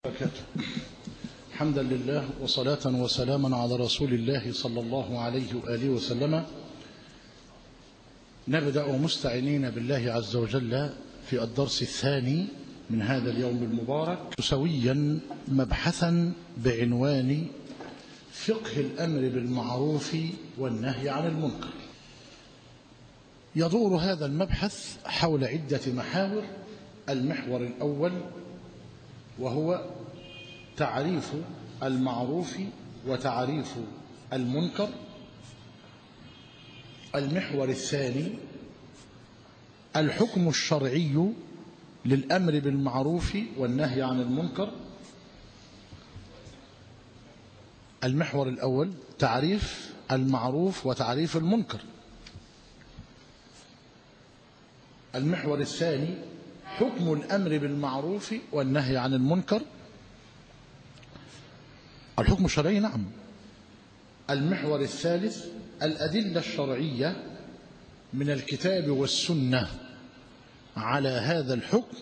وبركاته حمدا لله وصلاة وسلاما على رسول الله صلى الله عليه وآله وسلم نبدأ مستعينين بالله عز وجل في الدرس الثاني من هذا اليوم المبارك سويا مبحثا بعنوان فقه الأمر بالمعروف والنهي عن المنكر يدور هذا المبحث حول عدة محاور المحور الأول وهو تعريف المعروف وتعريف المنكر المحور الثاني الحكم الشرعي للأمر بالمعروف والنهي عن المنكر المحور الأول تعريف المعروف وتعريف المنكر المحور الثاني حكم الأمر بالمعروف والنهي عن المنكر الحكم الشرعي نعم المحور الثالث الأدلة الشرعية من الكتاب والسنة على هذا الحكم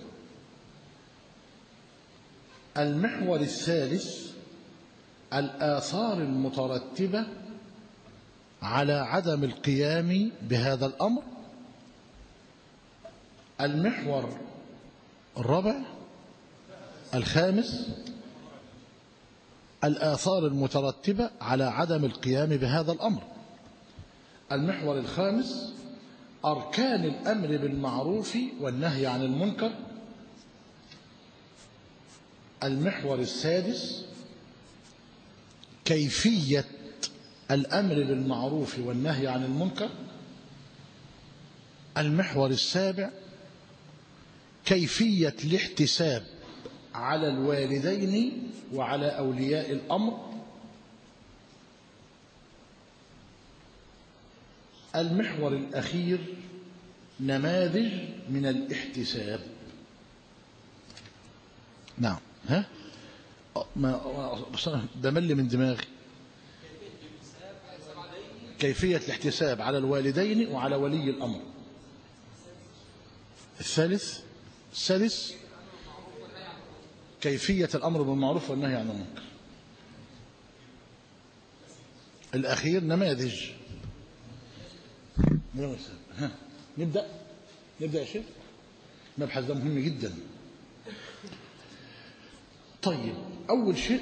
المحور الثالث الآثار المترتبة على عدم القيام بهذا الأمر المحور الرابع الخامس الآثار المترتبة على عدم القيام بهذا الأمر المحور الخامس أركان الأمر بالمعروف والنهي عن المنكر المحور السادس كيفية الأمر بالمعروف والنهي عن المنكر المحور السابع كيفية الاحتساب على الوالدين وعلى أولياء الأمر المحور الأخير نماذج من الاحتساب نعم ها ما بمل من دماغي كيفية الاحتساب على الوالدين وعلى ولي الأمر الثالث السادس كيفية الأمر بالمعروف والنهي عن المنكر الأخير نماذج ها. نبدأ نبدأ يا شيخ المبحث ده مهم جدا طيب أول شيء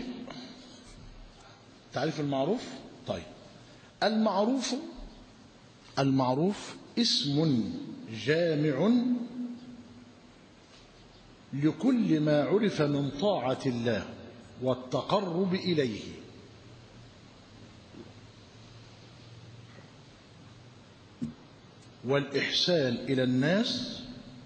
تعريف المعروف طيب المعروف المعروف اسم جامع لكل ما عرف من طاعة الله والتقرب إليه والإحسان إلى الناس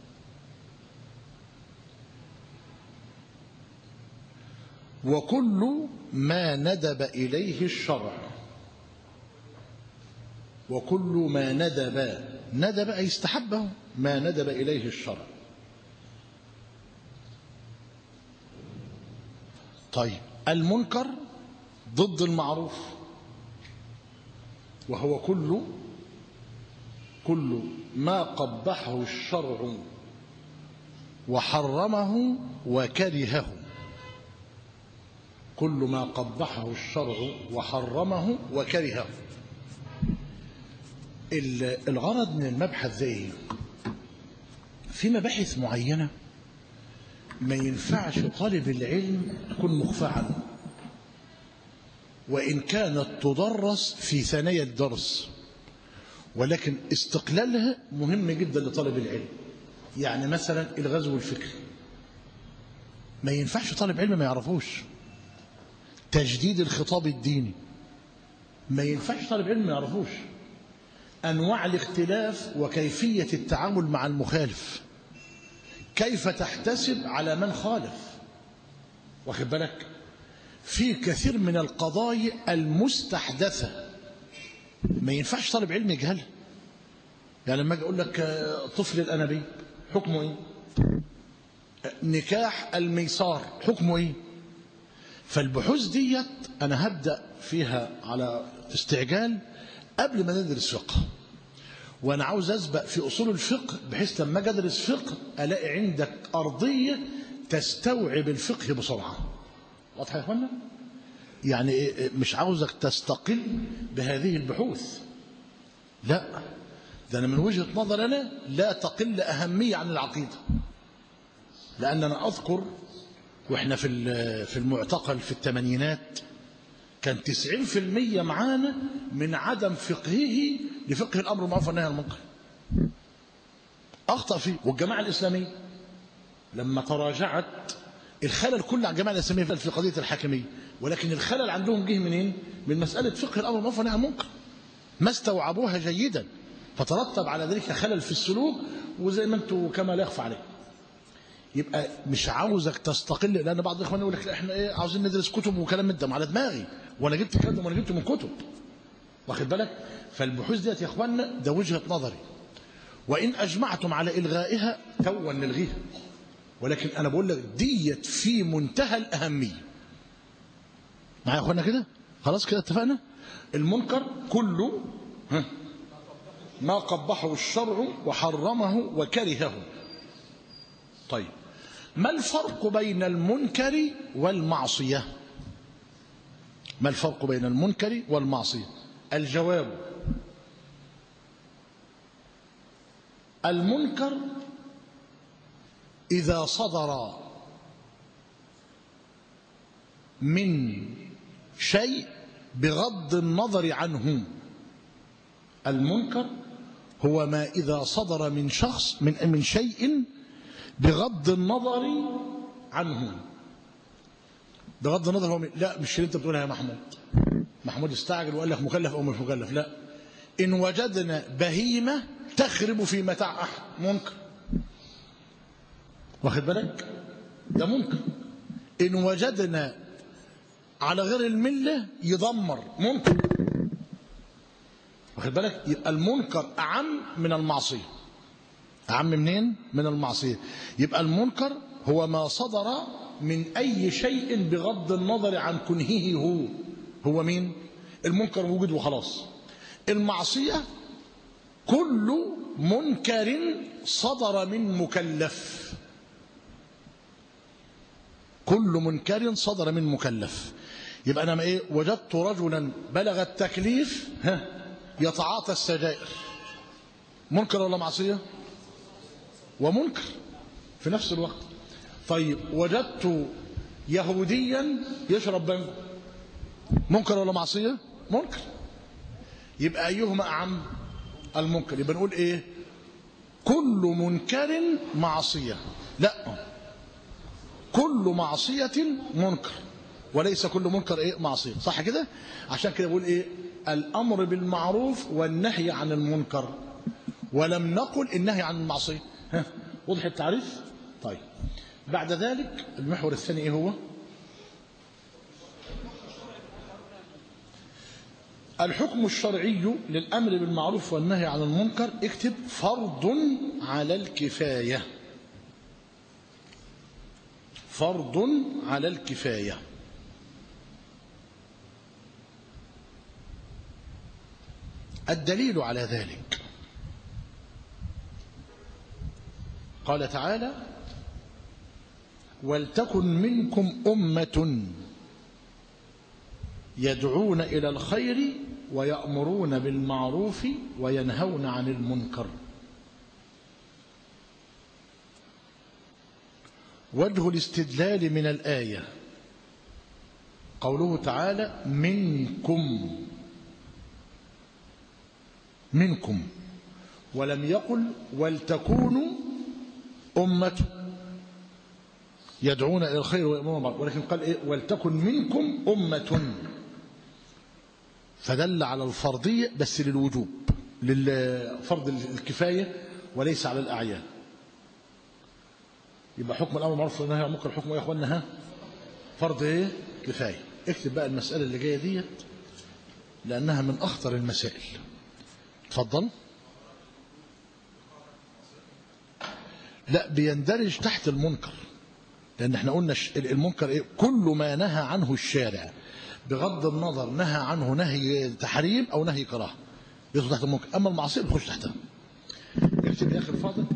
وكل ما ندب إليه الشرع وكل ما ندب ندب أي استحبه ما ندب إليه الشرع طيب المنكر ضد المعروف وهو كل كل ما قبحه الشرع وحرمه وكرهه كل ما قبحه الشرع وحرمه وكرهه الغرض من المبحث زي في مباحث معينه ما ينفعش طالب العلم يكون مخفى عنه وإن كانت تدرس في ثانية الدرس ولكن استقلالها مهم جدا لطالب العلم يعني مثلا الغزو الفكري ما ينفعش طالب علم ما يعرفوش تجديد الخطاب الديني ما ينفعش طالب علم ما يعرفوش أنواع الاختلاف وكيفية التعامل مع المخالف كيف تحتسب على من خالف واخد بالك في كثير من القضايا المستحدثة ما ينفعش طالب علم يجهلها يعني لما اجي اقول لك طفل الانابيب حكمه ايه نكاح الميسار حكمه ايه فالبحوث ديت انا هبدا فيها على استعجال قبل ما ندرس فقه وانا عاوز اسبق في اصول الفقه بحيث لما اجي ادرس فقه الاقي عندك ارضيه تستوعب الفقه بسرعه واضح يا اخوانا يعني إيه- إيه مش عاوزك تستقل بهذه البحوث لا ده انا من وجهه نظر انا لا تقل اهميه عن العقيده لان انا اذكر واحنا في ال- في المعتقل في الثمانينات كان 90% معانا من عدم فقهه لفقه الامر بالمعروف والنهي عن المنكر اخطا فيه والجماعه الاسلاميه لما تراجعت الخلل كله على الجماعه الاسلاميه في قضيه الحاكميه ولكن الخلل عندهم جه منين من مساله فقه الامر بالمعروف والنهي عن المنكر ما استوعبوها جيدا فترتب على ذلك خلل في السلوك وزي ما انتم كما لا يخفى عليه يبقى مش عاوزك تستقل لان بعض الاخوان يقول لك احنا ايه عاوزين ندرس كتب وكلام من ده على دماغي وانا جبت كلام وانا جبت من كتب واخد بالك فالبحوث ديت يا اخوانا ده وجهه نظري وان اجمعتم على الغائها توا نلغيها ولكن انا بقول لك ديت في منتهى الاهميه معايا يا اخوانا كده خلاص كده اتفقنا المنكر كله ها ما قبحه الشرع وحرمه وكرهه طيب ما الفرق بين المنكر والمعصية ما الفرق بين المنكر والمعصية الجواب المنكر إذا صدر من شيء بغض النظر عنه المنكر هو ما إذا صدر من شخص من من شيء بغض النظر عنه بغض النظر هو مين؟ لا مش اللي انت بتقولها يا محمود محمود استعجل وقال لك مكلف او مش مكلف لا ان وجدنا بهيمه تخرب في متاع احد منكر واخد بالك ده منكر ان وجدنا على غير المله يدمر منكر واخد بالك يبقى المنكر اعم من المعصيه أعم منين؟ من المعصية يبقى المنكر هو ما صدر من أي شيء بغض النظر عن كنهه هو هو مين؟ المنكر وجود وخلاص المعصية كل منكر صدر من مكلف كل منكر صدر من مكلف يبقى أنا ما إيه وجدت رجلا بلغ التكليف ها يتعاطى السجائر منكر ولا معصية؟ ومنكر في نفس الوقت طيب وجدت يهوديا يشرب بنج منكر ولا معصية منكر يبقى أيهما أعم المنكر يبقى نقول إيه كل منكر معصية لا كل معصية منكر وليس كل منكر إيه معصية صح كده عشان كده بقول إيه الأمر بالمعروف والنهي عن المنكر ولم نقل النهي عن المعصية ها وضح التعريف طيب بعد ذلك المحور الثاني ايه هو الحكم الشرعي للأمر بالمعروف والنهي عن المنكر اكتب فرض على الكفاية فرض على الكفاية الدليل على ذلك قال تعالى ولتكن منكم أمة يدعون إلى الخير ويأمرون بالمعروف وينهون عن المنكر وجه الاستدلال من الآية قوله تعالى منكم منكم ولم يقل ولتكونوا أمة يدعون إلى الخير ويأمرون بالمعروف ولكن قال إيه ولتكن منكم أمة فدل على الفرضية بس للوجوب للفرض الكفاية وليس على الأعيان يبقى حكم الأمر معروف والنهي عن المنكر حكم يا إخواننا ها فرض إيه كفاية اكتب بقى المسألة اللي جاية ديت لأنها من أخطر المسائل اتفضل لا بيندرج تحت المنكر لأن احنا قلنا المنكر إيه؟ كل ما نهى عنه الشارع بغض النظر نهى عنه نهي تحريم أو نهي كراهه يدخل تحت المنكر أما المعصية بيخش تحتها يكتب يا أخي الفاضل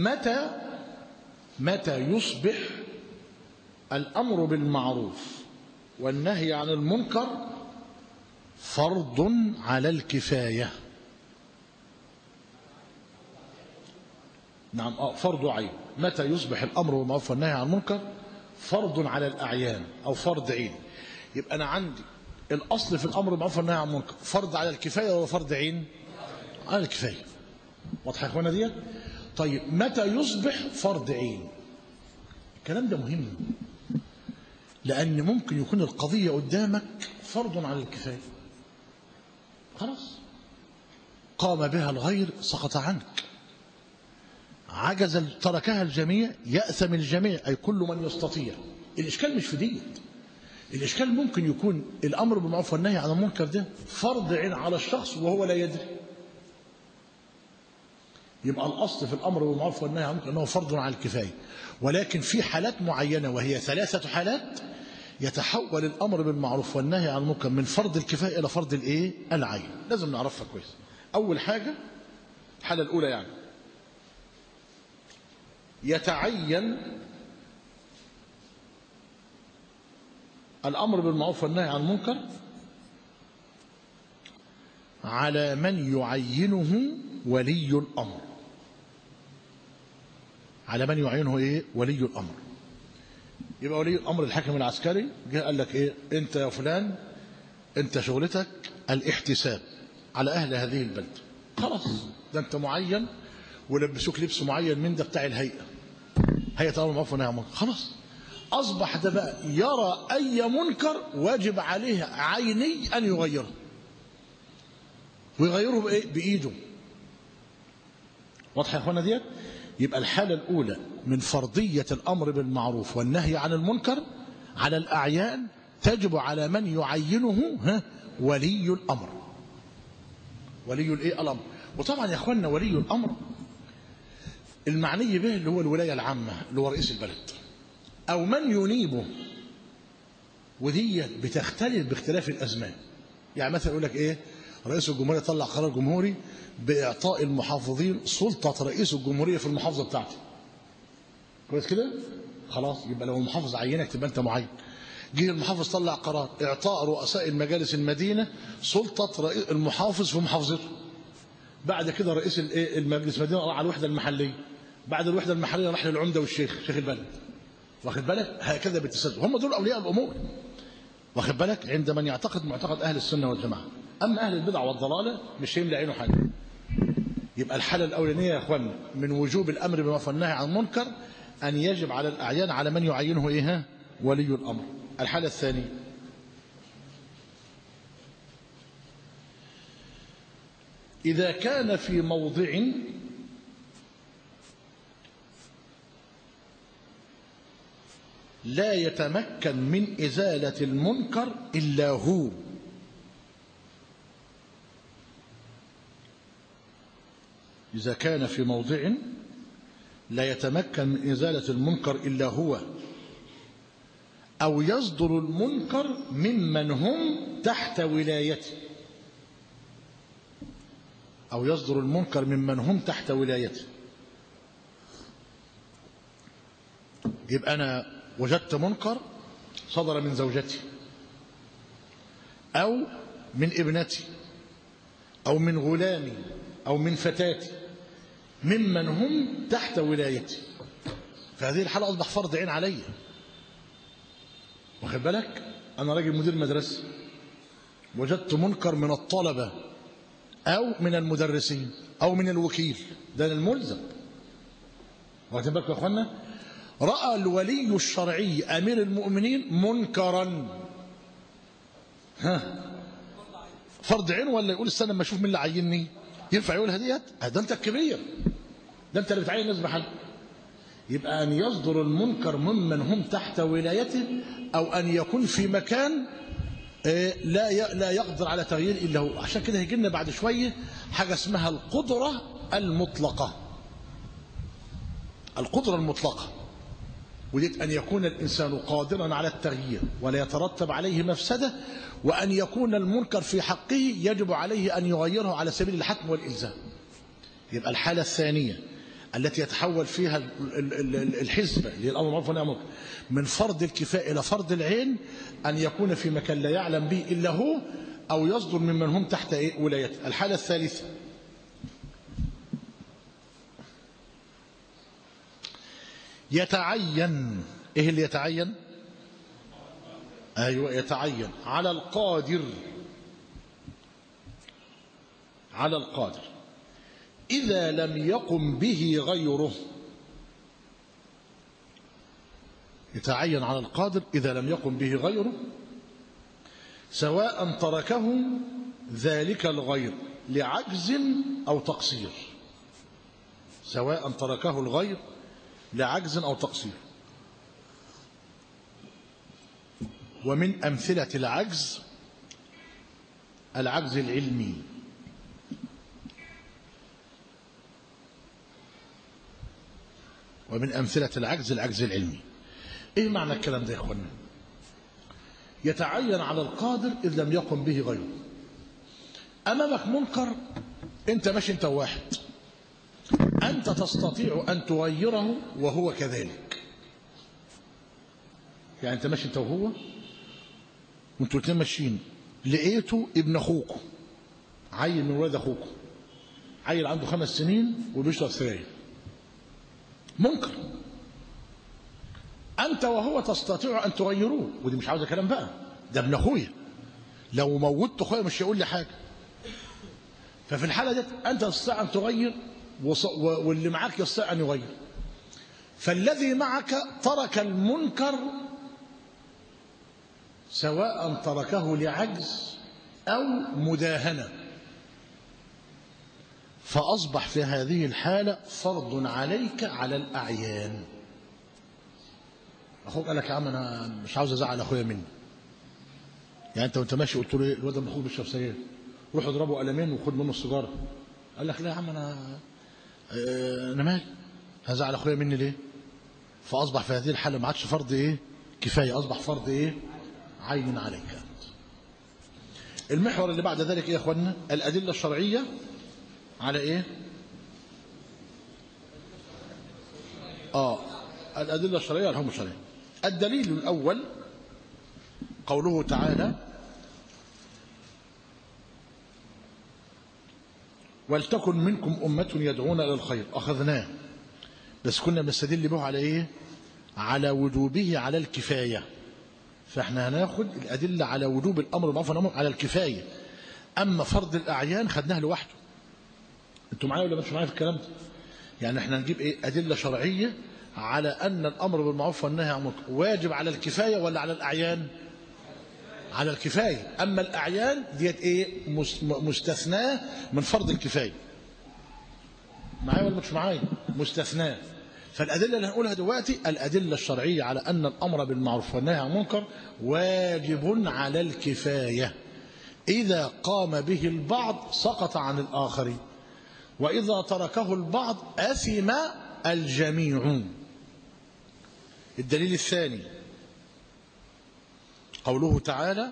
متى متى يصبح الأمر بالمعروف والنهي عن المنكر فرض على الكفاية نعم آه فرض عين متى يصبح الأمر بالمعروف والنهي عن المنكر فرض على الأعيان أو فرض عين يبقى أنا عندي الأصل في الأمر بالمعروف والنهي عن المنكر فرض على الكفاية ولا فرض عين على الكفاية واضحة يا اخوانا ديت طيب متى يصبح فرض عين الكلام ده مهم لأن ممكن يكون القضية قدامك فرض على الكفاية خلاص قام بها الغير سقط عنك عجز تركها الجميع يأثم الجميع أي كل من يستطيع الإشكال مش في ديت الإشكال ممكن يكون الأمر بالمعروف والنهي عن المنكر ده فرض عين على الشخص وهو لا يدري يبقى الأصل في الأمر بالمعروف والنهي عن المنكر أنه فرض على الكفاية ولكن في حالات معينة وهي ثلاثة حالات يتحول الأمر بالمعروف والنهي عن المنكر من فرض الكفاية إلى فرض الإيه؟ العين لازم نعرفها كويس أول حاجة الحالة الأولى يعني يتعين الأمر بالمعروف والنهي عن المنكر على من يعينه ولي الأمر على من يعينه إيه ولي الأمر يبقى ولي الأمر الحاكم العسكري جه قال لك إيه أنت يا فلان أنت شغلتك الاحتساب على أهل هذه البلد خلاص ده أنت معين ولبسوك لبس معين من ده بتاع الهيئة هيئة الأمر بالمعروف والنهي عن المنكر خلاص أصبح ده بقى يرى أي منكر واجب عليه عيني أن يغيره ويغيره بإيه؟ بإيده واضح يا أخوانا ديت يبقى الحالة الأولى من فرضية الأمر بالمعروف والنهي عن المنكر على الأعيان تجب على من يعينه ها ولي الأمر ولي الإيه الأمر وطبعا يا أخوانا ولي الأمر المعني به اللي هو الولاية العامة اللي هو رئيس البلد أو من ينيبه ودي بتختلف باختلاف الأزمان يعني مثلا يقول لك إيه رئيس الجمهورية طلع قرار جمهوري بإعطاء المحافظين سلطة رئيس الجمهورية في المحافظة بتاعته كويس كده خلاص يبقى لو المحافظ عينك تبقى أنت معين جه المحافظ طلع قرار إعطاء رؤساء المجالس المدينة سلطة رئيس المحافظ في محافظته بعد كده رئيس المجلس المدينة راح على الوحدة المحلية بعد الوحدة المحلية راح للعمدة والشيخ شيخ البلد واخد بالك هكذا بالتسلسل هم دول أولياء الأمور واخد بالك عند من يعتقد معتقد أهل السنة والجماعة أما أهل البدع والضلالة مش هيملى عينه حاجة يبقى الحالة الأولانية يا أخوان من وجوب الأمر بالمعروف والنهي عن المنكر أن يجب على الأعيان على من يعينه إيه ولي الأمر الحالة الثانية إذا كان في موضع لا يتمكن من إزالة المنكر إلا هو إذا كان في موضع لا يتمكن من إزالة المنكر إلا هو أو يصدر المنكر ممن هم تحت ولايته أو يصدر المنكر ممن هم تحت ولايته يبقى أنا وجدت منكر صدر من زوجتي أو من ابنتي أو من غلامي أو من فتاتي ممن هم تحت ولايتي فهذه الحالة أصبح فرض عين علي واخد بالك أنا راجل مدير مدرسة وجدت منكر من الطلبة أو من المدرسين أو من الوكيل ده الملزم واخدين بالكم يا أخوانا رأى الولي الشرعي أمير المؤمنين منكرا ها فرض عين ولا يقول استنى لما اشوف مين اللي عيني ينفع يقولها ديت ده انت الكبير ده انت اللي بتعين الناس بحل يبقى ان يصدر المنكر ممن هم تحت ولايته او ان يكون في مكان لا لا يقدر على تغيير الا هو عشان كده هيجي لنا بعد شويه حاجه اسمها القدره المطلقه القدره المطلقه وديت أن يكون الإنسان قادرا على التغيير ولا يترتب عليه مفسدة وأن يكون المنكر في حقه يجب عليه أن يغيره على سبيل الحتم والإلزام يبقى الحالة الثانية التي يتحول فيها ال- ال- ال- الحزبة اللي هي الأمر بالمعروف والنهي عن المنكر من فرض الكفاية إلى فرض العين أن يكون في مكان لا يعلم به إلا هو أو يصدر ممن هم تحت إيه؟ ولايته الحالة الثالثة يتعين إيه اللي يتعين أيوة يتعين على القادر على القادر إذا لم يقم به غيره يتعين على القادر إذا لم يقم به غيره سواء تركه ذلك الغير لعجز أو تقصير سواء تركه الغير لعجز أو تقصير ومن أمثلة العجز العجز العلمي ومن أمثلة العجز العجز العلمي إيه معنى الكلام ده يا إخوانا يتعين على القادر إذ لم يقم به غيره أمامك منكر أنت ماشي أنت واحد أنت تستطيع أن تغيره وهو كذلك يعني أنت ماشي أنت وهو وأنتوا الاثنين ماشيين لقيته ابن أخوكم عيل من ولاد أخوكم عيل عنده خمس سنين وبيشرب سجاير منكر أنت وهو تستطيع أن تغيروه ودي مش عاوزة كلام بقى ده ابن أخويا لو موتت أخويا مش هيقول لي حاجة ففي الحالة دي أنت تستطيع أن تغير وص- و- واللي معاك يستطيع أن يغير فالذي معك ترك المنكر سواء تركه لعجز أو مداهنة فأصبح في هذه الحالة فرض عليك على الأعيان أخوك قال لك يا عم أنا مش عاوز أزعل أخويا مني يعني أنت وأنت ماشي قلت له إيه الواد ابن أخوك بيشرب سجاير روح اضربه قلمين وخد منه السيجارة قال لك لا يا عم أنا آه، أنا مالي هزعل أخويا مني ليه فأصبح في هذه الحالة ما عادش فرض إيه كفاية أصبح فرض إيه عين عليك أنت المحور اللي بعد ذلك إيه يا أخوانا الأدلة الشرعية على إيه آه الأدلة الشرعية الحكم الشرعي الدليل الأول قوله تعالى ولتكن منكم أمة يدعون إلى الخير أخذناه بس كنا بنستدل به على إيه على وجوبه على الكفاية فإحنا هناخد الأدلة على وجوب الأمر بالمعروف والنهي عن المنكر على الكفاية أما فرض الأعيان خدناه لوحده أنتوا معايا ولا مش معايا في الكلام ده يعني احنا نجيب ايه أدلة شرعية على أن الأمر بالمعروف والنهي عن المنكر واجب على الكفاية ولا على الأعيان على الكفاية أما الأعيان ديت إيه مس- مستثناة من فرض الكفاية معايا ولا مش معايا مستثناة فالأدلة اللي هنقولها دلوقتي الأدلة الشرعية على أن الأمر بالمعروف والنهي عن المنكر واجب على الكفاية إذا قام به البعض سقط عن الآخرين وإذا تركه البعض أثم الجميع الدليل الثاني قوله تعالى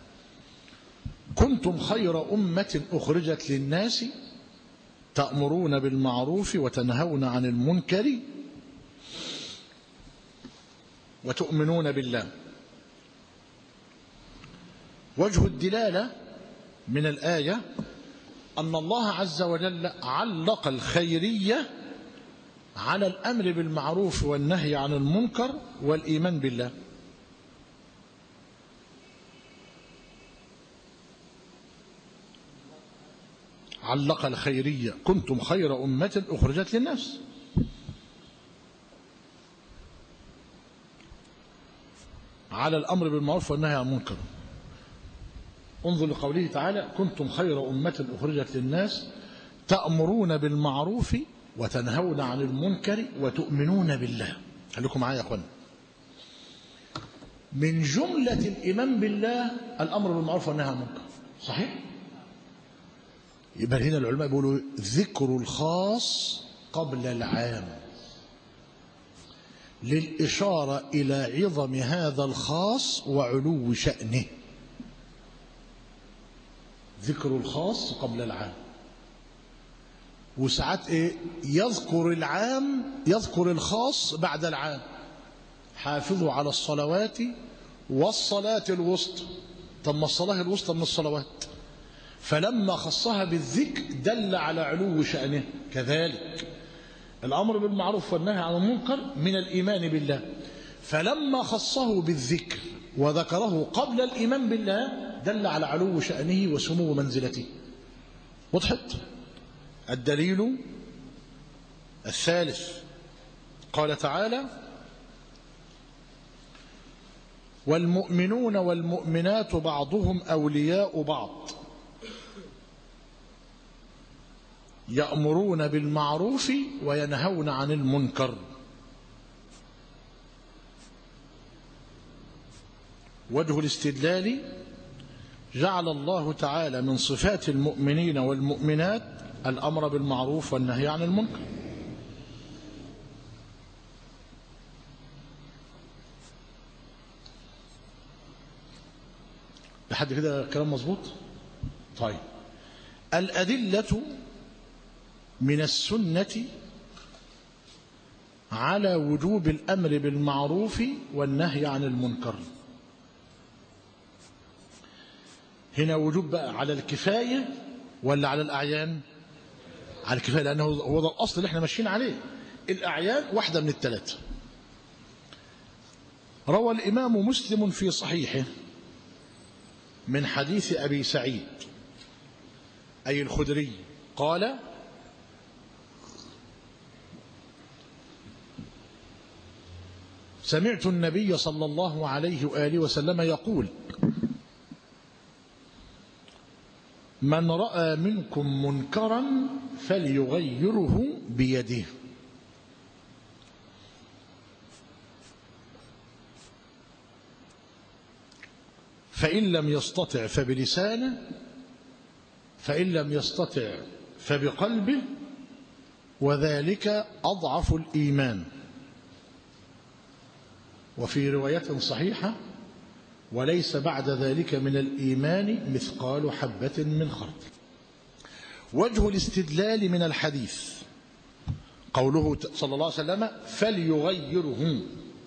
كنتم خير أمة أخرجت للناس تأمرون بالمعروف وتنهون عن المنكر وتؤمنون بالله وجه الدلالة من الآية أن الله عز وجل علق الخيرية على الأمر بالمعروف والنهي عن المنكر والإيمان بالله علق الخيرية كنتم خير أمة أخرجت للناس على الأمر بالمعروف والنهي عن المنكر انظر لقوله تعالى كنتم خير أمة أخرجت للناس تأمرون بالمعروف وتنهون عن المنكر وتؤمنون بالله خليكم معايا يا أخوانا من جملة الإيمان بالله الأمر بالمعروف والنهي عن المنكر صحيح؟ يبقى هنا العلماء بيقولوا ذكر الخاص قبل العام للإشارة إلى عظم هذا الخاص وعلو شأنه ذكر الخاص قبل العام وساعات ايه يذكر العام يذكر الخاص بعد العام حافظوا على الصلوات والصلاة الوسطى طب ما الصلاة الوسطى من الصلوات فلما خصها بالذكر دل على علو شأنه كذلك الأمر بالمعروف والنهي عن المنكر من الإيمان بالله فلما خصه بالذكر وذكره قبل الإيمان بالله دل على علو شأنه وسمو منزلته وضحت الدليل الثالث قال تعالى والمؤمنون والمؤمنات بعضهم أولياء بعض يأمرون بالمعروف وينهون عن المنكر وجه الاستدلال جعل الله تعالى من صفات المؤمنين والمؤمنات الأمر بالمعروف والنهي عن المنكر لحد كده كلام مظبوط طيب الأدلة من السنة على وجوب الأمر بالمعروف والنهي عن المنكر هنا وجوب بقى على الكفاية ولا على الأعيان على الكفاية لأنه هو ده الأصل اللي احنا ماشيين عليه الأعيان واحدة من الثلاثة روى الإمام مسلم في صحيحه من حديث أبي سعيد أي الخدري قال سمعت النبي صلى الله عليه وآله وسلم يقول من رأى منكم منكرا فليغيره بيده فإن لم يستطع فبلسانه فإن لم يستطع فبقلبه وذلك أضعف الإيمان وفي رواية صحيحة وليس بعد ذلك من الإيمان مثقال حبة من خردل وجه الاستدلال من الحديث قوله صلى الله عليه وسلم فليغيره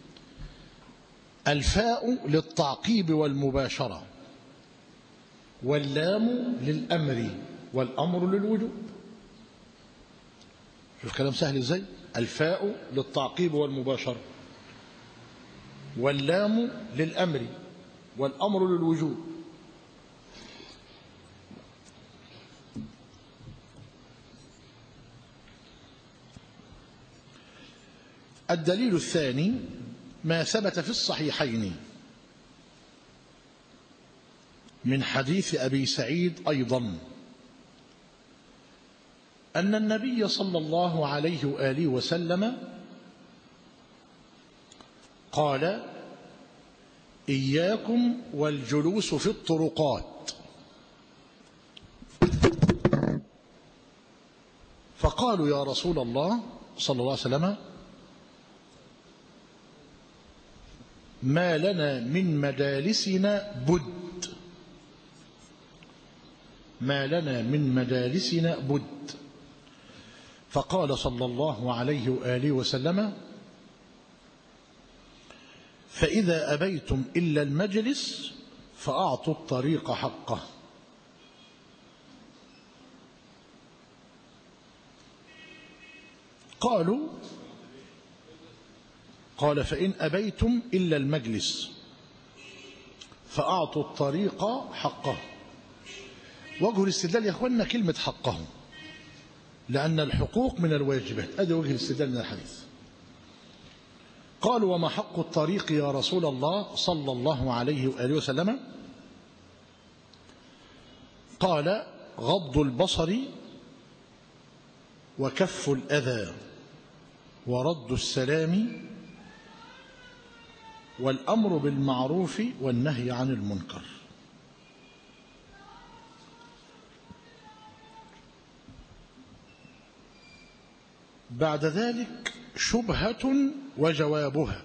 الفاء للتعقيب والمباشرة واللام للأمر والأمر للوجوب شوف كلام سهل ازاي الفاء للتعقيب والمباشرة واللام للأمر والأمر للوجوب الدليل الثاني ما ثبت في الصحيحين من حديث أبي سعيد أيضا أن النبي صلى الله عليه وآله وسلم قال إياكم والجلوس في الطرقات فقالوا يا رسول الله صلى الله عليه وسلم ما لنا من مجالسنا بد ما لنا من مجالسنا بد فقال صلى الله عليه وآله وسلم فإذا أبيتم إلا المجلس فأعطوا الطريق حقه قالوا قال فإن أبيتم إلا المجلس فأعطوا الطريق حقه وجه الاستدلال يا أخوانا كلمة حقه لأن الحقوق من الواجبات هذا وجه الاستدلال من الحديث قالوا وما حق الطريق يا رسول الله صلى الله عليه وآله وسلم قال غض البصر وكف الأذى ورد السلام والأمر بالمعروف والنهي عن المنكر بعد ذلك شبهة وجوابها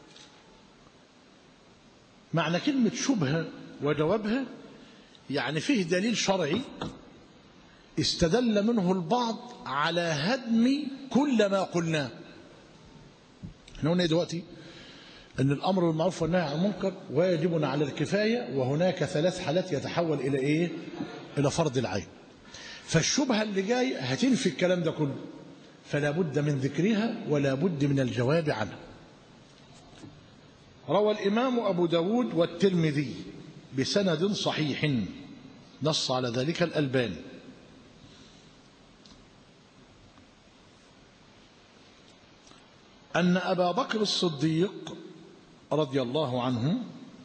معنى كلمة شبهة وجوابها يعني فيه دليل شرعي استدل منه البعض على هدم كل ما قلناه احنا قلنا إيه دلوقتي ان الامر بالمعروف والنهي عن المنكر واجب على الكفايه وهناك ثلاث حالات يتحول الى ايه الى فرض العين فالشبهه اللي جاي هتنفي الكلام ده كله فلا بد من ذكرها ولا بد من الجواب عنها روى الامام ابو داود والترمذي بسند صحيح نص على ذلك الالباني أن أبا بكر الصديق رضي الله عنه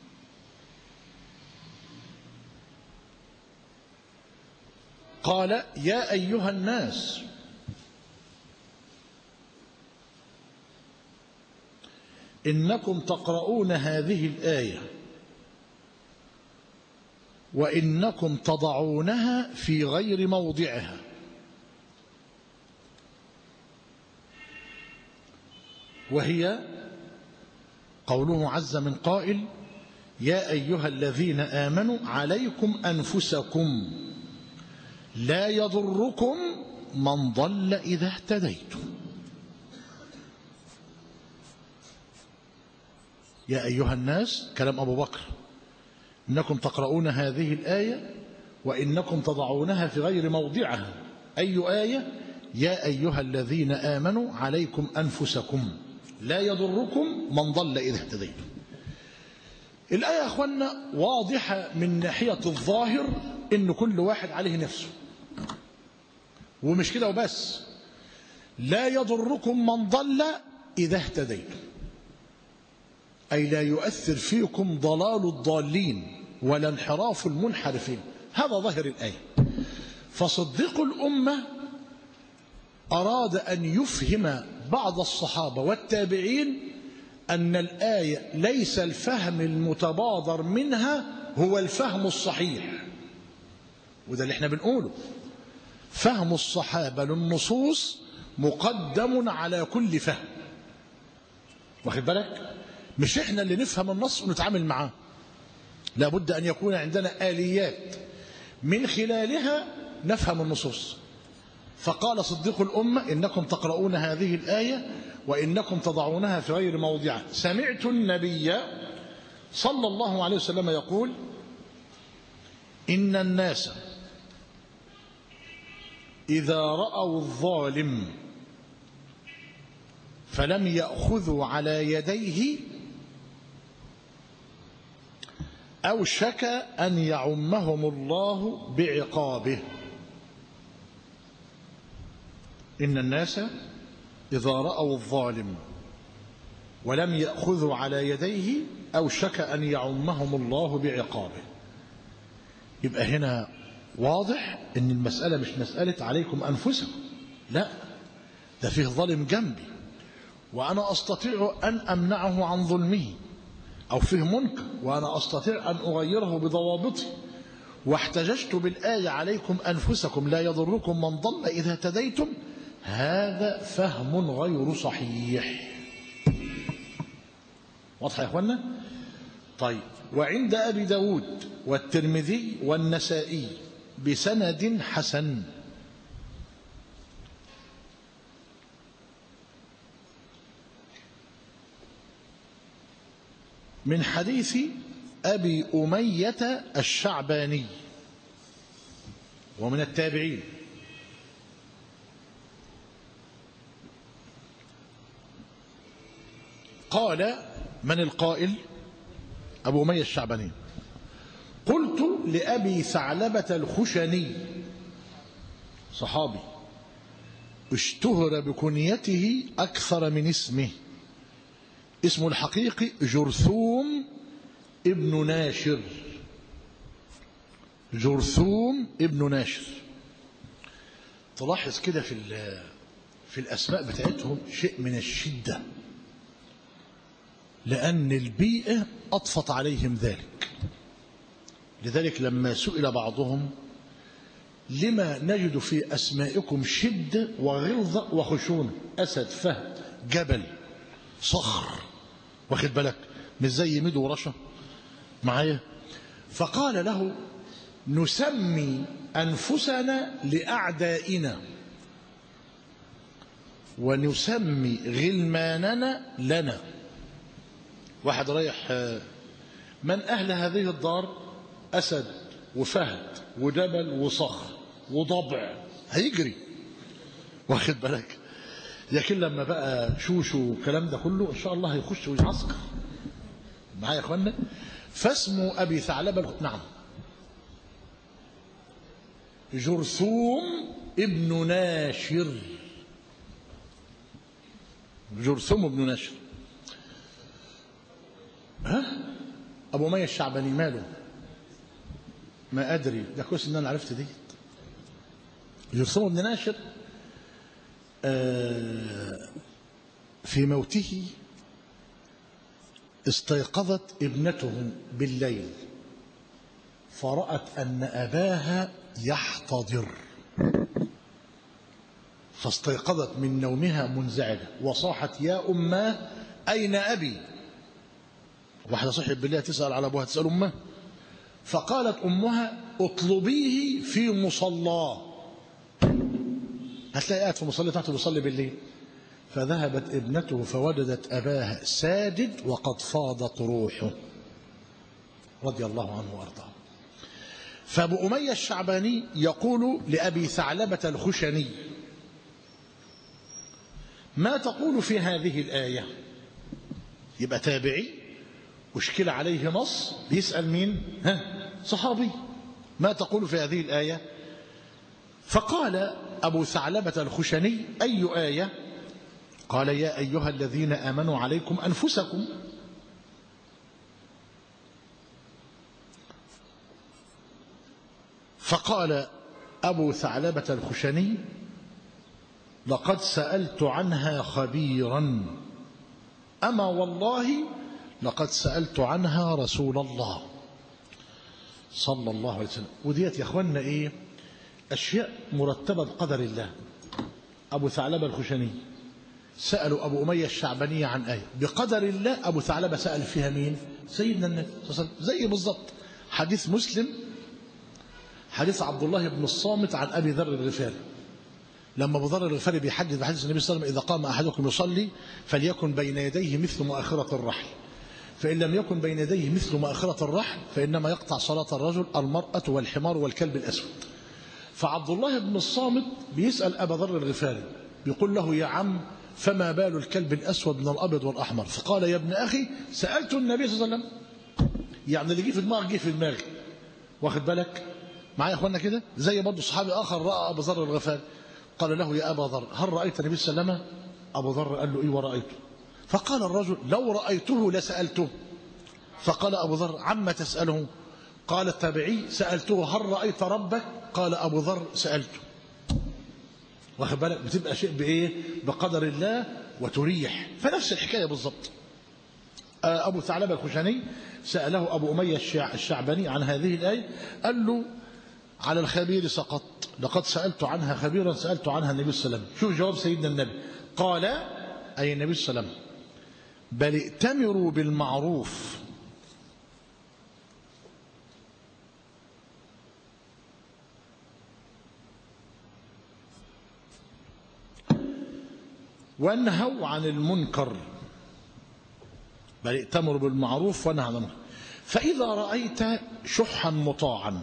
قال يا أيها الناس إنكم تقرؤون هذه الآية وإنكم تضعونها في غير موضعها وهي قوله عز من قائل يا أيها الذين آمنوا عليكم أنفسكم لا يضركم من ضل إذا اهتديتم يا أيها الناس كلام أبو بكر إنكم تقرؤون هذه الآية وإنكم تضعونها في غير موضعها أي آية يا أيها الذين آمنوا عليكم أنفسكم لا يضركم من ضل إذا اهتديتم الآية يا أخوانا واضحة من ناحية الظاهر إن كل واحد عليه نفسه ومش كده وبس لا يضركم من ضل إذا اهتديتم أي لا يؤثر فيكم ضلال الضالين ولا انحراف المنحرفين هذا ظاهر الآية فصديق الأمة أراد أن يفهم بعض الصحابة والتابعين أن الآية ليس الفهم المتبادر منها هو الفهم الصحيح وده اللي احنا بنقوله فهم الصحابة للنصوص مقدم على كل فهم واخد بالك مش احنا اللي نفهم النص ونتعامل معاه لابد أن يكون عندنا آليات من خلالها نفهم النصوص فقال صديق الأمة إنكم تقرؤون هذه الآية وإنكم تضعونها في غير موضعها سمعت النبي صلى الله عليه وسلم يقول إن الناس إذا رأوا الظالم فلم يأخذوا على يديه أوشك أن يعمهم الله بعقابه إن الناس إذا رأوا الظالم ولم يأخذوا على يديه أوشك أن يعمهم الله بعقابه يبقى هنا واضح أن المسألة مش مسألة عليكم أنفسكم لا ده فيه ظالم جنبي وأنا أستطيع أن أمنعه عن ظلمه أو فيه منكر وأنا أستطيع أن أغيره بضوابطي واحتججت بالآية عليكم أنفسكم لا يضركم من ضل إذا اهتديتم هذا فهم غير صحيح واضح يا أخوانا طيب وعند أبي داود والترمذي والنسائي بسند حسن من حديث أبي أمية الشعباني ومن التابعين قال من القائل أبو أمية الشعباني قلت لأبي ثعلبة الخشني صحابي اشتهر بكنيته أكثر من اسمه اسمه الحقيقي جرثوم ابن ناشر جرثوم ابن ناشر تلاحظ كده في في الأسماء بتاعتهم شيء من الشدة لأن البيئة أطفت عليهم ذلك لذلك لما سئل بعضهم لما نجد في أسمائكم شدة وغلظة وخشونة أسد فهد جبل صخر واخد بالك مش زي ميدو ورشا معايا فقال له نسمي أنفسنا لأعدائنا ونسمي غلماننا لنا واحد رايح آه، من أهل هذه الدار أسد وفهد وجبل وصخر وضبع هيجري واخد بالك لكن لما بقى شوشو والكلام ده كله ان شاء الله هيخش ويعسكر معايا يا اخوانا فاسمه ابي ثعلبه نعم جرثوم ابن ناشر جرثوم ابن ناشر ها ابو مية الشعباني ماله ما ادري ده كويس ان انا عرفت دي جرثوم ابن ناشر آه في موته استيقظت ابنته بالليل فرأت أن أباها يحتضر فاستيقظت من نومها منزعجة وصاحت يا أماه أين أبي واحدة صحيح بالله تسأل على أبوها تسأل أمه فقالت أمها اطلبيه في مصلاه هتلاقي قاعد في مصلي تحته بيصلي بالليل فذهبت ابنته فوجدت أباها ساجد وقد فاضت روحه رضي الله عنه وارضاه فابو أمية الشعباني يقول لأبي ثعلبة الخشني ما تقول في هذه الآية يبقى تابعي وشكل عليه نص بيسأل مين ها صحابي ما تقول في هذه الآية فقال أبو ثعلبة الخشني أي آية قال يا أيها الذين آمنوا عليكم أنفسكم فقال أبو ثعلبة الخشني لقد سألت عنها خبيرا أما والله لقد سألت عنها رسول الله صلى الله عليه وسلم وديت يا أخوانا إيه أشياء مرتبة بقدر الله أبو ثعلبة الخشني سألوا أبو أمية الشعبانية عن آية بقدر الله أبو ثعلبة سأل فيها مين سيدنا النبي صلى الله عليه وسلم زي بالضبط حديث مسلم حديث عبد الله بن الصامت عن أبي ذر الغفاري لما ابو ذر الغفاري بيحدث بحديث النبي صلى الله عليه وسلم إذا قام أحدكم يصلي فليكن بين يديه مثل مؤخرة الرحل فإن لم يكن بين يديه مثل مؤخرة الرحل فإنما يقطع صلاة الرجل المرأة والحمار والكلب الأسود فعبد الله بن الصامت بيسأل أبا ذر الغفاري بيقول له يا عم فما بال الكلب الأسود من الأبيض والأحمر فقال يا ابن أخي سألت النبي صلى الله عليه وسلم يعني اللي جه في دماغك جه في دماغي واخد بالك معايا يا اخوانا كده زي برضه صحابي آخر رأى أبا ذر الغفاري قال له يا أبا ذر هل رأيت النبي صلى الله عليه وسلم أبو ذر قال له إيه ورأيته فقال الرجل لو رأيته لسألته فقال أبو ذر عما تسأله قال التابعي سألته هل رأيت ربك قال أبو ذر سألته واخد بالك بتبقى شيء بإيه بقدر الله وتريح فنفس الحكاية بالضبط أبو ثعلبة الخشني سأله أبو أمية الشعباني عن هذه الآية قال له على الخبير سقط لقد سألت عنها خبيرا سألت عنها النبي صلى الله عليه وسلم شوف جواب سيدنا النبي قال أي النبي صلى الله عليه وسلم بل ائتمروا بالمعروف وانهوا عن المنكر بل ائتمروا بالمعروف وانهوا عن المنكر فإذا رأيت شحا مطاعا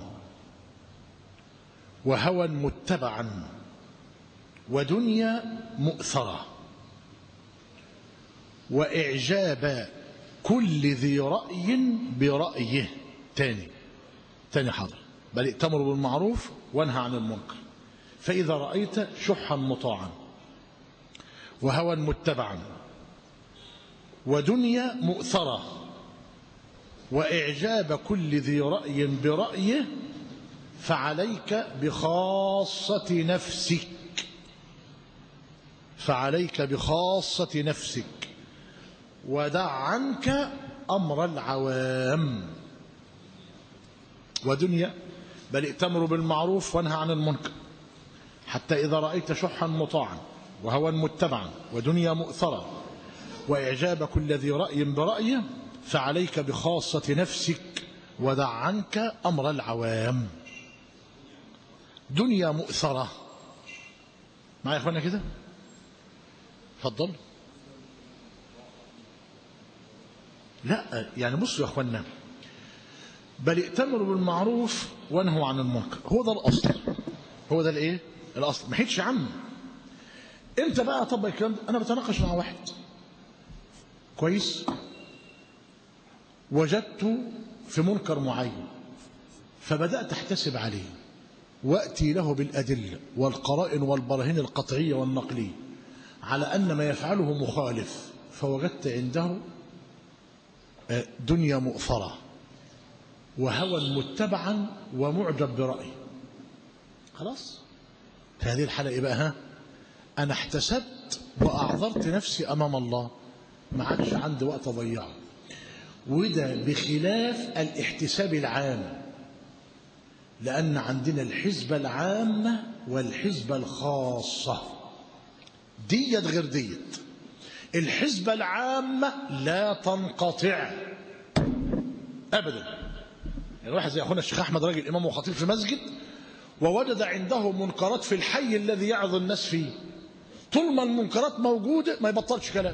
وهوى متبعا ودنيا مؤثرة وإعجاب كل ذي رأي برأيه تاني تاني حاضر بل ائتمروا بالمعروف وانهى عن المنكر فإذا رأيت شحا مطاعا وهوى متبعا ودنيا مؤثرة وإعجاب كل ذي رأي برأيه فعليك بخاصة نفسك فعليك بخاصة نفسك ودع عنك أمر العوام ودنيا بل ائتمروا بالمعروف وانهى عن المنكر حتى إذا رأيت شحا مطاعا وهوى متبعا ودنيا مؤثرة وإعجاب كل ذي رأي برأيه فعليك بخاصة نفسك ودع عنك أمر العوام دنيا مؤثرة معايا يا اخوانا كده اتفضل لا يعني بصوا يا اخوانا بل ائتمروا بالمعروف وانهوا عن المنكر هو ده الاصل هو ده الايه الاصل ما حيتش عنه امتى بقى اطبق الكلام ده انا بتناقش مع واحد كويس وجدت في منكر معين فبدات احتسب عليه واتي له بالادله والقرائن والبراهين القطعيه والنقليه على ان ما يفعله مخالف فوجدت عنده دنيا مؤثره وهوى متبعا ومعجب برأيه خلاص في هذه الحالة إيه بقى ها أنا احتسبت وأعذرت نفسي أمام الله ما عادش عندي وقت أضيعه وده بخلاف الاحتساب العام لأن عندنا الحزبة العامة والحزبة الخاصة ديت غير ديت الحزبة العامة لا تنقطع أبداً يعني واحد زي اخونا الشيخ احمد راجل امام وخطيب في مسجد ووجد عنده منكرات في الحي الذي يعظ الناس فيه طول ما المنكرات موجوده ما يبطلش كلام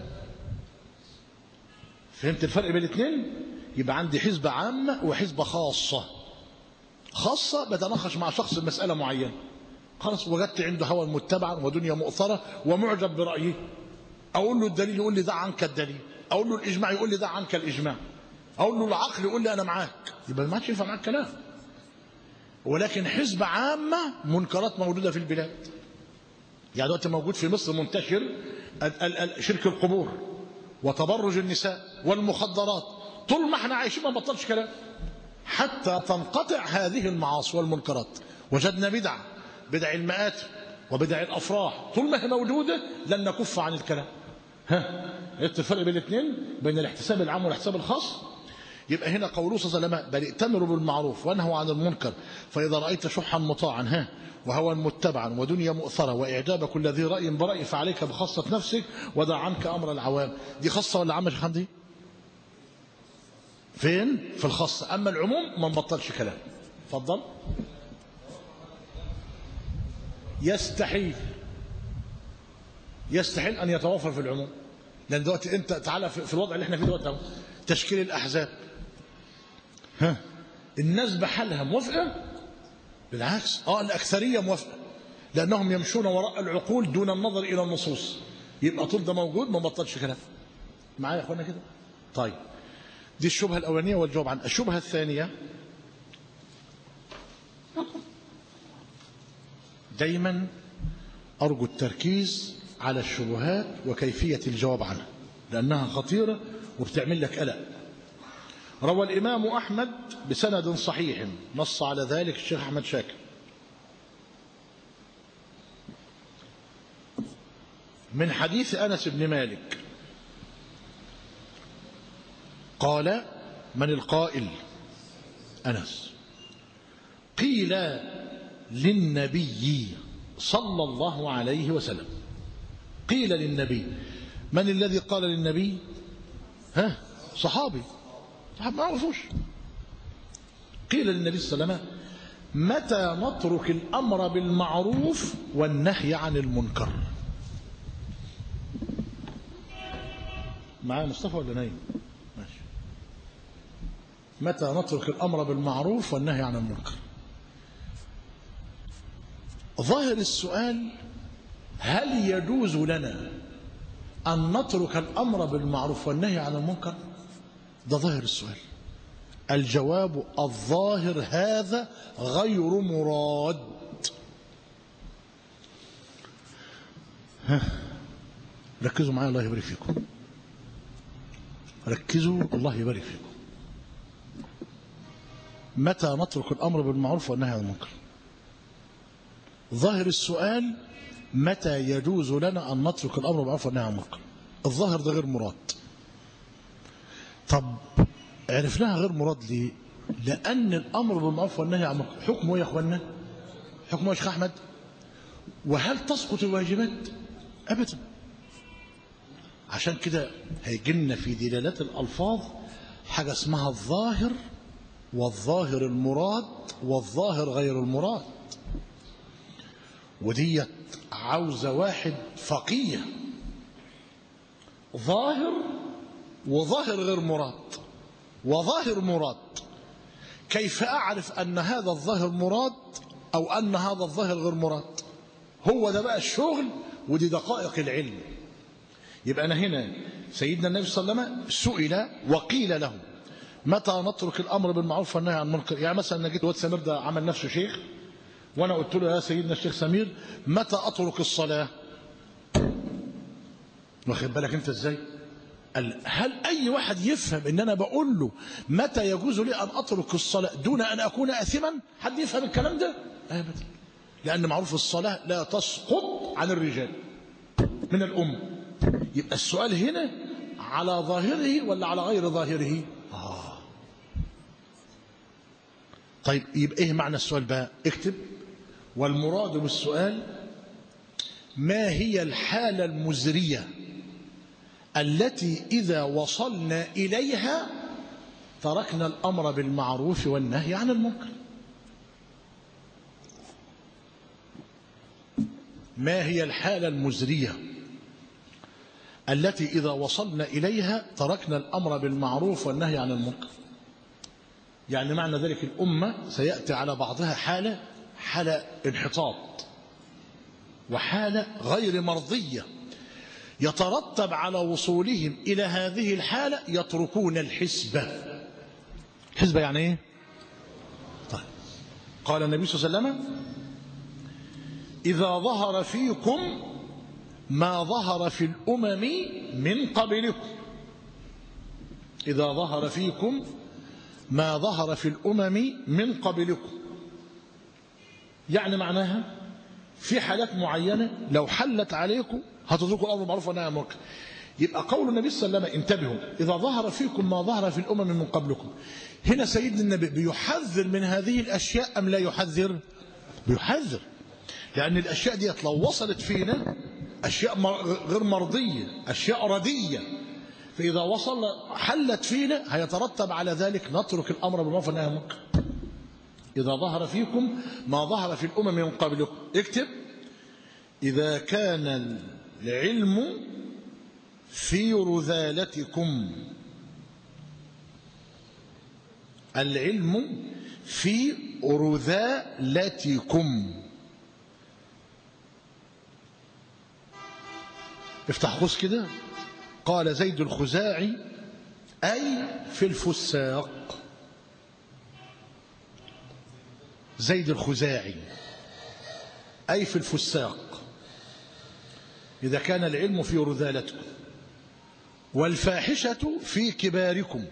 فهمت الفرق بين الاثنين يبقى عندي حزبه عامه وحزبه خاصه خاصه بتناقش مع شخص مساله معينه خلاص وجدت عنده هوى متبعا ودنيا مؤثره ومعجب برايه اقول له الدليل يقول لي ده عنك الدليل اقول له الاجماع يقول لي ده عنك الاجماع اقول له العقل يقول لي انا معاك يبقى ما عادش ينفع معاك كلام ولكن حزب عامه منكرات موجوده في البلاد يعني دلوقتي موجود في مصر منتشر شرك القبور وتبرج النساء والمخدرات طول ما احنا عايشين ما بطلش كلام حتى تنقطع هذه المعاصي والمنكرات وجدنا بدع بدع المآتم وبدع الافراح طول ما هي موجوده لن نكف عن الكلام ها عرفت الفرق بين الاثنين بين الاحتساب العام والاحتساب الخاص يبقى هنا قوله صلى الله عليه وسلم بل ائتمروا بالمعروف وانهوا عن المنكر فإذا رأيت شحا مطاعا ها وهوى متبعا ودنيا مؤثرة وإعجاب كل ذي رأي برأي فعليك بخاصة نفسك ودع عنك أمر العوام دي خاصة ولا عامة يا شيخ حمدي فين في الخاصة أما العموم ما نبطلش كلام اتفضل يستحيل يستحيل أن يتوافر في العموم لأن دلوقتي أنت تعالى في الوضع اللي احنا فيه دلوقتي تشكيل الأحزاب ها الناس بحالها موافقة بالعكس اه الأكثرية موافقة لأنهم يمشون وراء العقول دون النظر إلى النصوص يبقى طول ده موجود ما بطلش كلام معايا يا اخوانا كده طيب دي الشبهة الأولانية والجواب عنها الشبهة الثانية دايما أرجو التركيز على الشبهات وكيفية الجواب عنها لأنها خطيرة وبتعمل لك قلق روى الإمام أحمد بسند صحيح نص على ذلك الشيخ أحمد شاكر من حديث أنس بن مالك قال من القائل أنس قيل للنبي صلى الله عليه وسلم قيل للنبي من الذي قال للنبي ها صحابي صحابي ما عرفوش قيل للنبي صلى الله عليه وسلم متى نترك الأمر بالمعروف والنهي عن المنكر معايا مصطفى ولا نايم ماشي متى نترك الأمر بالمعروف والنهي عن المنكر ظاهر السؤال هل يجوز لنا أن نترك الأمر بالمعروف والنهي عن المنكر ده ظاهر السؤال الجواب الظاهر هذا غير مراد ها ركزوا معايا الله يبارك فيكم ركزوا الله يبارك فيكم متى نترك الأمر بالمعروف والنهي عن المنكر ظاهر السؤال متى يجوز لنا أن نترك الأمر بالمعروف والنهي عن المنكر الظاهر ده غير مراد طب عرفناها غير مراد ليه لأن الأمر بالمعروف والنهي عن المنكر حكمه يا أخوانا حكمه يا شيخ أحمد وهل تسقط الواجبات أبدا عشان كده هيجي لنا في دلالات الألفاظ حاجة اسمها الظاهر والظاهر المراد والظاهر غير المراد وديت عاوزة واحد فقيه ظاهر وظاهر غير مراد وظاهر مراد كيف أعرف أن هذا الظاهر مراد أو أن هذا الظاهر غير مراد هو ده بقى الشغل ودي دقائق العلم يبقى أنا هنا سيدنا النبي صلى الله عليه وسلم سئل وقيل له متى نترك الأمر بالمعروف والنهي عن المنكر يعني مثلا أنا جيت واد سمير ده عمل نفسه شيخ وأنا قلت له يا سيدنا الشيخ سمير متى أترك الصلاة واخد بالك أنت إزاي قال هل أي واحد يفهم إن أنا بقول له متى يجوز لي أن أترك الصلاة دون أن أكون آثما حد يفهم الكلام ده أبدا لأن معروف الصلاة لا تسقط عن الرجال من الأمة يبقى السؤال هنا على ظاهره ولا على غير ظاهره آه. طيب يبقى إيه معنى السؤال بقى اكتب والمراد بالسؤال ما هي الحالة المزرية التي إذا وصلنا إليها تركنا الأمر بالمعروف والنهي عن المنكر ما هي الحالة المزرية التي إذا وصلنا إليها تركنا الأمر بالمعروف والنهي عن المنكر يعني معنى ذلك الأمة سيأتي على بعضها حالة حالة انحطاط وحالة غير مرضية يترتب على وصولهم إلى هذه الحالة يتركون الحسبة الحسبة يعني إيه؟ طيب قال النبي صلى الله عليه وسلم إذا ظهر فيكم ما ظهر في الأمم من قبلكم إذا ظهر فيكم ما ظهر في الأمم من قبلكم يعني معناها في حالات معينة لو حلت عليكم هتتركوا الأمر بالمعروف والنهي عن المنكر يبقى قول النبي صلى الله عليه وسلم انتبهوا إذا ظهر فيكم ما ظهر في الأمم من قبلكم هنا سيدنا النبي بيحذر من هذه الأشياء أم لا يحذر بيحذر لأن الأشياء ديت لو وصلت فينا أشياء غير مرضية أشياء ردية فإذا وصل حلت فينا هيترتب على ذلك نترك الأمر بالمعروف والنهي عن المنكر إذا ظهر فيكم ما ظهر في الأمم من قبلكم اكتب إذا كان العلم في رذالتكم العلم في رذالتكم افتح قوس كده قال زيد الخزاعي أي في الفساق زيد الخزاعي أي في الفساق إذا كان العلم في رذالتكم والفاحشة في كباركم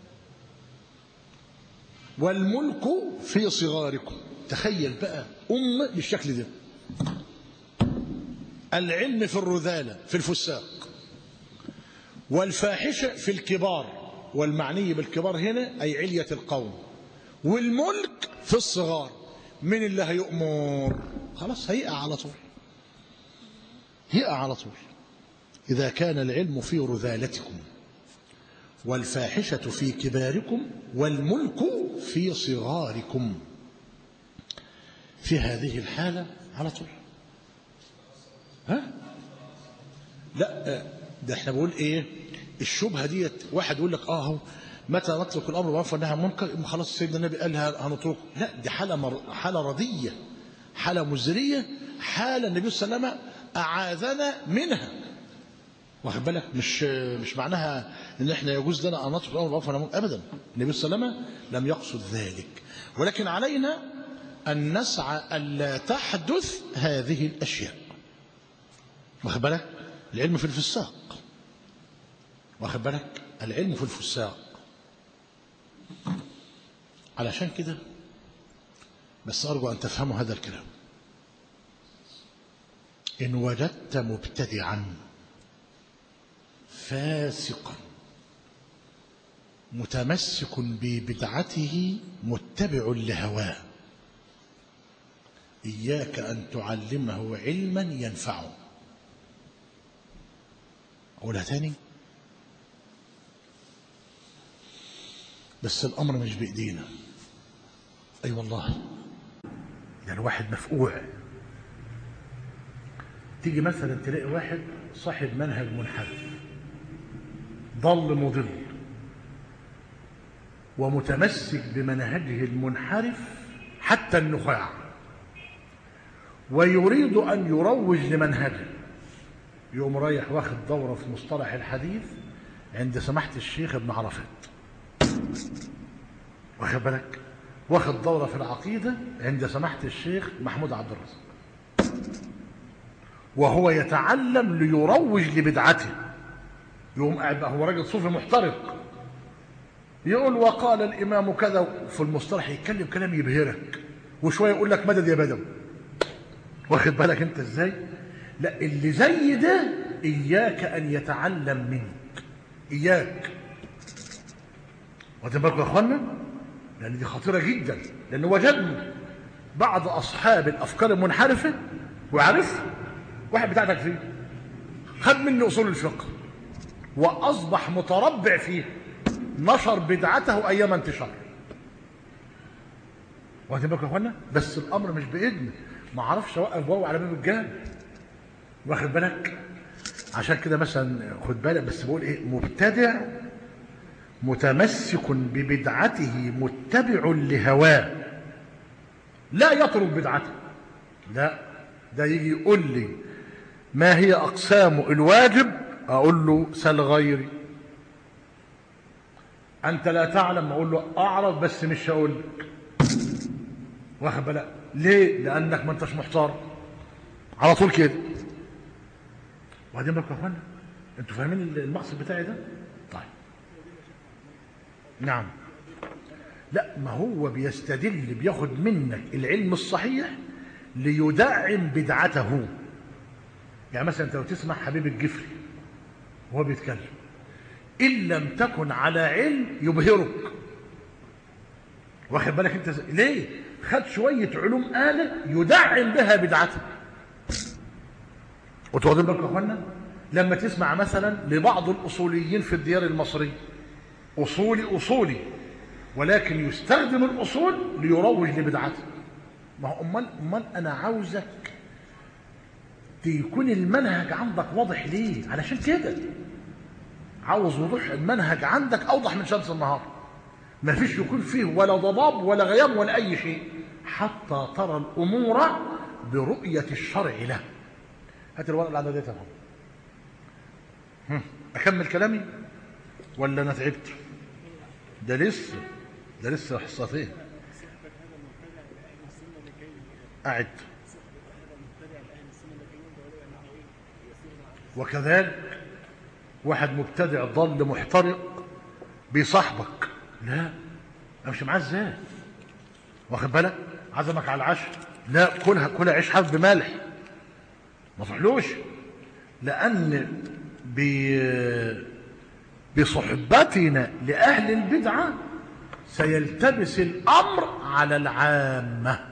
والملك في صغاركم تخيل بقى أمة بالشكل ده العلم في الرذالة في الفساق والفاحشة في الكبار والمعني بالكبار هنا أي علية القوم والملك في الصغار من اللي هيؤمر خلاص هيقع على طول يقع على طول إذا كان العلم في رذالتكم والفاحشة في كباركم والملك في صغاركم في هذه الحالة على طول ها لا ده احنا بقول ايه الشبهه ديت واحد يقول لك اه هو متى نترك الامر بالمعروف والنهي عن المنكر خلاص سيدنا النبي قال هنتركه لا دي حاله مر... حاله رديه حاله مزريه حاله النبي صلى الله عليه وسلم اعاذنا منها واخد بالك مش مش معناها ان احنا يجوز لنا ان نترك الامر بالمعروف والنهي عن المنكر ابدا النبي صلى الله عليه وسلم لم يقصد ذلك ولكن علينا ان نسعى الا تحدث هذه الاشياء واخد بالك العلم في الفساق واخد بالك العلم في الفساق علشان كده بس أرجو أن تفهموا هذا الكلام إن وجدت مبتدعا فاسقا متمسك ببدعته متبع لهواه إياك أن تعلمه علما ينفعه أقولها تاني بس الأمر مش بإيدينا أي أيوة والله يعني واحد مفقوع تيجي مثلا تلاقي واحد صاحب منهج منحرف ضل مضل ومتمسك بمنهجه المنحرف حتى النخاع ويريد أن يروج لمنهجه يقوم رايح واخد دورة في مصطلح الحديث عند سماحة الشيخ ابن عرفات واخد بالك واخد دورة في العقيدة عند سماحة الشيخ محمود عبد الرزاق وهو يتعلم ليروج لبدعته يقوم قاعد بقى هو راجل صوفي محترق يقول وقال الإمام كذا في المصطلح يتكلم كلام يبهرك وشوية يقول لك مدد يا بدوي واخد بالك انت ازاي لا اللي زي ده إياك أن يتعلم منك إياك واخدين بالكم يا اخوانا لأن دي خطيرة جدا لأن وجدنا بعض أصحاب الأفكار المنحرفة وعارف واحد بتاعتك فيه خد مني أصول الفقه وأصبح متربع فيه نشر بدعته أيام انتشار واخدين بالكم يا اخوانا بس الأمر مش بإيدنا ما اعرفش أوقف واو على باب الجامع واخد بالك عشان كده مثلا خد بالك بس بقول ايه مبتدع متمسك ببدعته متبع لهواه لا يترك بدعته لا ده يجي يقول لي ما هي أقسام الواجب أقول له سل غيري أنت لا تعلم أقول له أعرف بس مش هقول لك واخد بالك ليه لأنك ما أنتش محتار على طول كده وبعدين بقى يا اخوانا انتوا فاهمين المقصد بتاعي ده طيب نعم لا ما هو بيستدل بياخد منك العلم الصحيح ليدعم بدعته يعني مثلا انت لو تسمع حبيب الجفري وهو بيتكلم ان لم تكن على علم يبهرك واخد بالك انت زي- ليه خد شويه علوم آلة يدعم بها بدعته وانتوا واخدين بالكم يا اخوانا لما تسمع مثلا لبعض الاصوليين في الديار المصريه اصولي اصولي ولكن يستخدم الاصول ليروج لبدعته ما هو امال امال انا عاوزك يكون المنهج عندك واضح ليه علشان كده عاوز وضوح المنهج عندك اوضح من شمس النهار ما فيش يكون فيه ولا ضباب ولا غيام ولا اي شيء حتى ترى الامور برؤيه الشرع له هات الورقه اللي عندها دي تمام هم، اكمل كلامي ولا انا تعبت ده لسه ده لسه حصتين أعد وكذلك واحد مبتدع ضل محترق بيصاحبك لا امشي معاه ازاي واخد بالك عزمك على العشاء لا كلها كلها عيش حب بملح ما تروحلوش لان ب- بصحبتنا لاهل البدعه سيلتبس الامر على العامه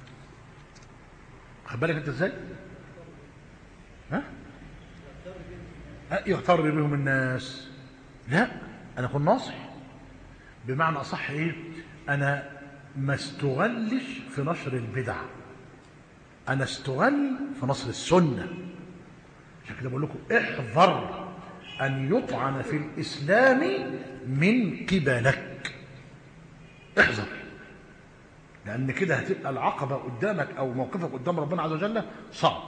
واخد بالك انت ازاي ها أه، يغتر بهم الناس لا انا اكون ناصح بمعنى اصح ايه انا ما استغلش في نشر البدع انا استغل في نشر السنه عشان كده بقول لكم احذر ان يطعن في الاسلام من قبلك احذر لان كده هتبقى العقبه قدامك او موقفك قدام ربنا عز وجل صعب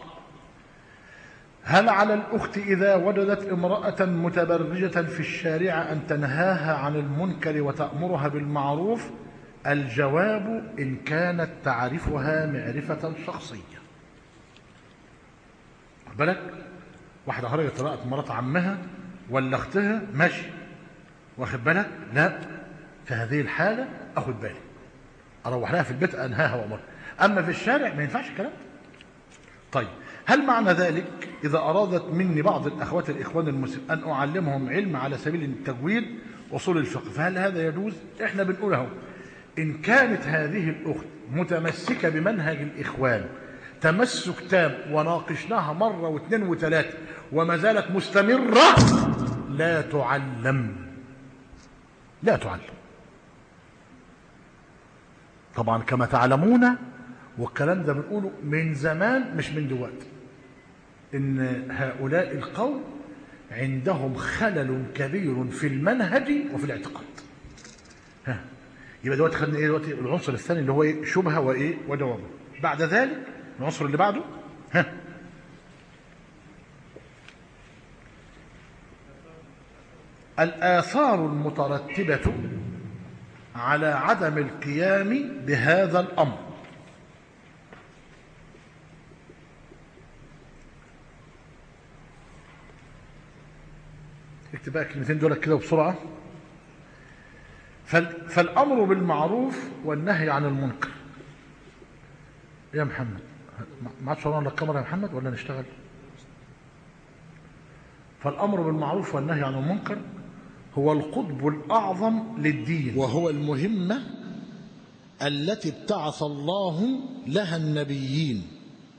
هل على الأخت إذا وجدت امرأة متبرجة في الشارع أن تنهاها عن المنكر وتأمرها بالمعروف الجواب إن كانت تعرفها معرفة شخصية خد بالك واحدة خرجت رأت مرات عمها ولا أختها ماشي واخد بالك لا في هذه الحالة أخد بالي أروح لها في البيت أنهاها وأمرها أما في الشارع ما ينفعش الكلام ده طيب هل معنى ذلك إذا أرادت مني بعض الأخوات الإخوان المسلمين أن أعلمهم علم على سبيل التجويد أصول الفقه فهل هذا يجوز؟ إحنا بنقول اهو إن كانت هذه الأخت متمسكة بمنهج الإخوان تمسك تام وناقشناها مرة واثنين وثلاثة وما زالت مستمرة لا تعلم لا تعلم طبعا كما تعلمون والكلام ده بنقوله من زمان مش من دلوقتي إن هؤلاء القوم عندهم خلل كبير في المنهج وفي الاعتقاد ها يبقى دلوقتي خدنا ايه دلوقتي العنصر الثاني اللي هو ايه شبهه وايه وجوابه بعد ذلك العنصر اللي بعده ها الآثار المترتبة على عدم القيام بهذا الأمر اكتب بقى الكلمتين دول كده بسرعة فال... فالأمر بالمعروف والنهي عن المنكر يا محمد ما عادش ورانا الكاميرا يا محمد ولا نشتغل فالأمر بالمعروف والنهي عن المنكر هو القطب الأعظم للدين وهو المهمة التي ابتعث الله لها النبيين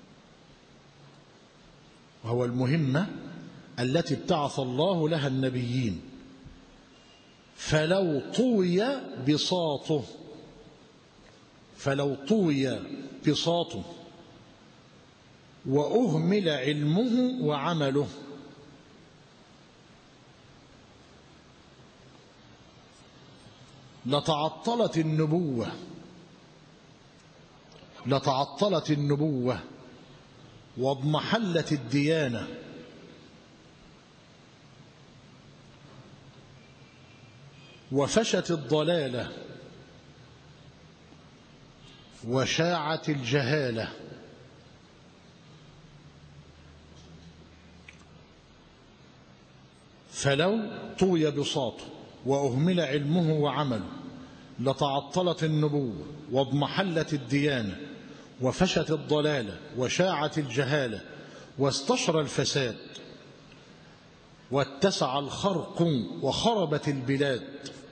وهو المهمة التي ابتعث الله لها النبيين فلو طوي بساطه فلو طوي بساطه وأهمل علمه وعمله لتعطلت النبوة لتعطلت النبوة واضمحلت الديانة وفشت الضلالة وشاعت الجهالة فلو طوي بساطه وأهمل علمه وعمله لتعطلت النبوة واضمحلت الديانة وفشت الضلالة وشاعت الجهالة واستشرى الفساد واتسع الخرق وخربت البلاد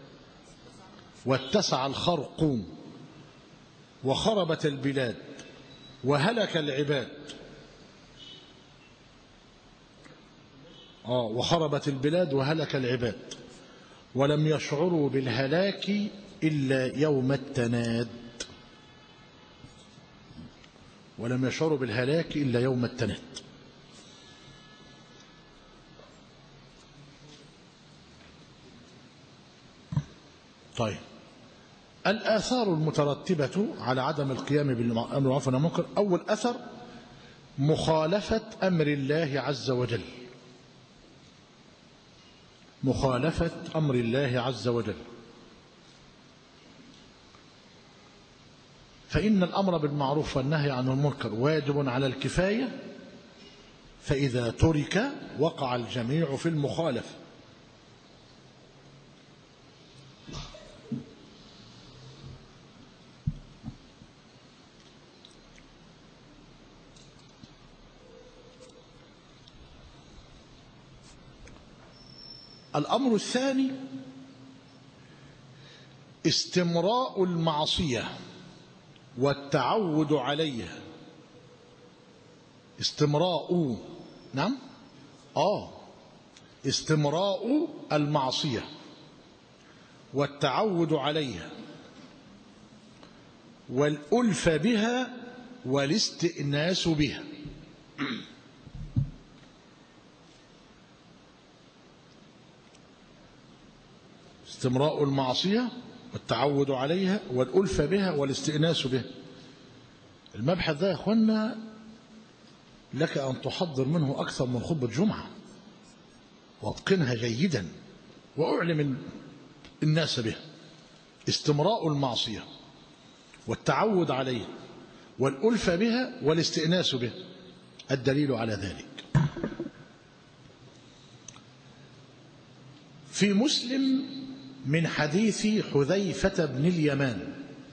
واتسع الخرق وخربت البلاد وهلك العباد آه وخربت البلاد وهلك العباد ولم يشعروا بالهلاك إلا يوم التناد ولم يشعروا بالهلاك إلا يوم التناد طيب الآثار المترتبة على عدم القيام بالأمر بالمعروف والنهي عن المنكر أول أثر مخالفة أمر الله عز وجل مخالفة أمر الله عز وجل فإن الأمر بالمعروف والنهي عن المنكر واجب على الكفاية فإذا ترك وقع الجميع في المخالفة الأمر الثاني استمراء المعصية والتعود عليها استمراء نعم آه استمراء المعصية والتعود عليها والألف بها والاستئناس بها استمراء المعصية والتعود عليها والألفة بها والاستئناس بها المبحث ده يا أخوانا لك أن تحضر منه أكثر من خطبة جمعة واتقنها جيدا وأعلم الناس به استمراء المعصية والتعود عليها والألفة بها والاستئناس بها الدليل على ذلك في مسلم من حديث حذيفة بن اليمان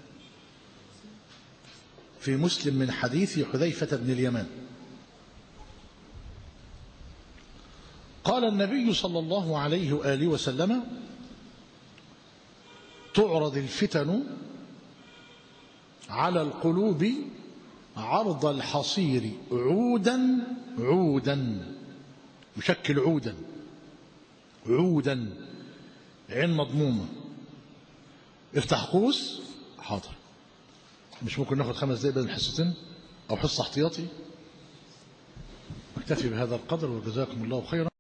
في مسلم من حديث حذيفة بن اليمان قال النبي صلى الله عليه وآله وسلم تعرض الفتن على القلوب عرض الحصير عودا عودا يشكل عودا عودا عين مضمومة افتح قوس حاضر مش ممكن ناخد خمس دقايق بدل حصتين او حصة احتياطي نكتفي بهذا القدر وجزاكم الله خيرا